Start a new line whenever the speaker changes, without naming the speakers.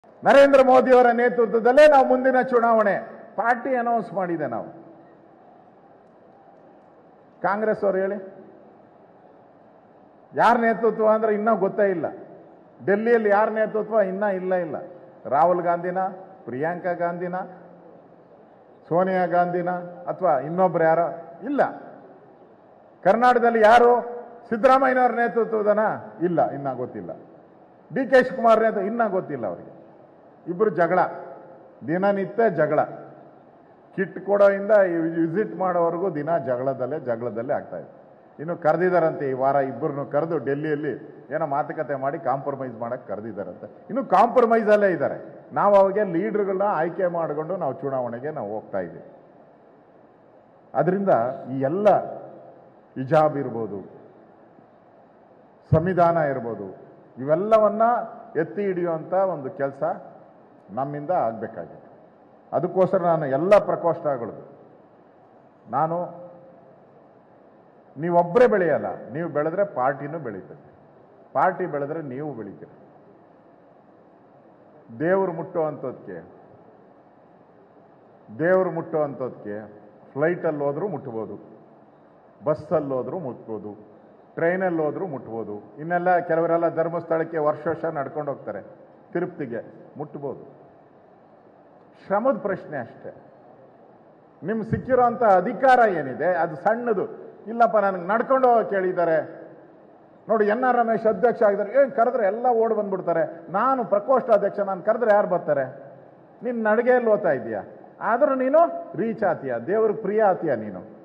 ನರೇಂದ್ರ ಮೋದಿಯವರ ನೇತೃತ್ವದಲ್ಲೇ ನಾವು ಮುಂದಿನ ಚುನಾವಣೆ ಪಾರ್ಟಿ ಅನೌನ್ಸ್ ಮಾಡಿದೆ ನಾವು ಕಾಂಗ್ರೆಸ್ ಅವರು ಹೇಳಿ ಯಾರ ನೇತೃತ್ವ ಅಂದ್ರೆ ಇನ್ನೂ ಗೊತ್ತೇ ಇಲ್ಲ ಡೆಲ್ಲಿಯಲ್ಲಿ ಯಾರ ನೇತೃತ್ವ ಇನ್ನೂ ಇಲ್ಲ ಇಲ್ಲ ರಾಹುಲ್ ಗಾಂಧಿನ ಪ್ರಿಯಾಂಕಾ ಗಾಂಧಿನ ಸೋನಿಯಾ ಗಾಂಧಿನ ಅಥವಾ ಇನ್ನೊಬ್ರು ಯಾರೋ ಇಲ್ಲ ಕರ್ನಾಟಕದಲ್ಲಿ ಯಾರು ಸಿದ್ದರಾಮಯ್ಯನವ್ರ ನೇತೃತ್ವದನ ಇಲ್ಲ ಇನ್ನ ಗೊತ್ತಿಲ್ಲ ಡಿ ಕೆ ಶಿವಕುಮಾರ್ ನೇತೃತ್ವ ಇನ್ನ ಗೊತ್ತಿಲ್ಲ ಅವರಿಗೆ ಇಬ್ಬರು ಜಗಳ ದಿನನಿತ್ಯ ಜಗಳ ಕಿಟ್ ಕೊಡೋಯಿಂದ ವಿಸಿಟ್ ಮಾಡೋವರೆಗೂ ದಿನ ಜಗಳದಲ್ಲೇ ಜಗಳದಲ್ಲೇ ಆಗ್ತಾ ಇದೆ ಇನ್ನು ಕರೆದಿದ್ದಾರಂತೆ ಈ ವಾರ ಇಬ್ಬರನ್ನು ಕರೆದು ಡೆಲ್ಲಿಯಲ್ಲಿ ಏನೋ ಮಾತುಕತೆ ಮಾಡಿ ಕಾಂಪ್ರಮೈಸ್ ಮಾಡಕ್ಕೆ ಕರೆದಿದ್ದಾರಂತೆ ಇನ್ನು ಕಾಂಪ್ರಮೈಸ್ ಅಲ್ಲೇ ಇದ್ದಾರೆ ನಾವು ಅವಾಗೆ ಲೀಡರ್ಗಳನ್ನ ಆಯ್ಕೆ ಮಾಡಿಕೊಂಡು ನಾವು ಚುನಾವಣೆಗೆ ನಾವು ಹೋಗ್ತಾ ಇದ್ದೀವಿ ಅದರಿಂದ ಈ ಎಲ್ಲ ಹಿಜಾಬ್ ಇರ್ಬೋದು ಸಂವಿಧಾನ ಇರ್ಬೋದು ಇವೆಲ್ಲವನ್ನ ಎತ್ತಿ ಹಿಡಿಯುವಂಥ ಒಂದು ಕೆಲಸ ನಮ್ಮಿಂದ ಆಗಬೇಕಾಗಿದೆ ಅದಕ್ಕೋಸ್ಕರ ನಾನು ಎಲ್ಲ ಪ್ರಕೋಷ್ಠಗಳು ನಾನು ನೀವೊಬ್ಬರೇ ಬೆಳೆಯಲ್ಲ ನೀವು ಬೆಳೆದ್ರೆ ಪಾರ್ಟಿನೂ ಬೆಳೀತದೆ ಪಾರ್ಟಿ ಬೆಳೆದ್ರೆ ನೀವು ಬೆಳಿತೀರಿ ದೇವರು ಮುಟ್ಟುವಂಥದ್ಕೆ ದೇವರು ಮುಟ್ಟುವಂಥದ್ಕೆ ಫ್ಲೈಟಲ್ಲಿ ಹೋದ್ರೂ ಮುಟ್ಬೋದು ಬಸ್ಸಲ್ಲಿ ಹೋದ್ರೂ ಮುಟ್ಬೋದು ಟ್ರೈನಲ್ಲಿ ಹೋದ್ರೂ ಮುಟ್ಬೋದು ಇನ್ನೆಲ್ಲ ಕೆಲವರೆಲ್ಲ ಧರ್ಮಸ್ಥಳಕ್ಕೆ ವರ್ಷ ವರ್ಷ ನಡ್ಕೊಂಡು ಹೋಗ್ತಾರೆ ತಿರುಪ್ತಿಗೆ ಮುಟ್ಬೋದು ಶ್ರಮದ ಪ್ರಶ್ನೆ ಅಷ್ಟೇ ನಿಮ್ಗೆ ಸಿಕ್ಕಿರೋಂಥ ಅಧಿಕಾರ ಏನಿದೆ ಅದು ಸಣ್ಣದು ಇಲ್ಲಪ್ಪ ನನಗೆ ನಡ್ಕೊಂಡು ಹೋಗಕ್ಕೆ ಹೇಳಿದ್ದಾರೆ ನೋಡಿ ಎನ್ ಆರ್ ರಮೇಶ್ ಅಧ್ಯಕ್ಷ ಆಗಿದ್ದಾರೆ ಏನು ಕರೆದ್ರೆ ಎಲ್ಲ ಓಡ್ ಬಂದ್ಬಿಡ್ತಾರೆ ನಾನು ಪ್ರಕೋಷ್ಠ ಅಧ್ಯಕ್ಷ ನಾನು ಕರೆದ್ರೆ ಯಾರು ಬರ್ತಾರೆ ನೀನು ನಡಿಗೆಯಲ್ಲಿ ಓದ್ತಾ ಇದೀಯಾ ಆದರೂ ನೀನು ರೀಚ್ ಆತೀಯ ದೇವ್ರಿಗೆ ಪ್ರಿಯ ಆತೀಯ ನೀನು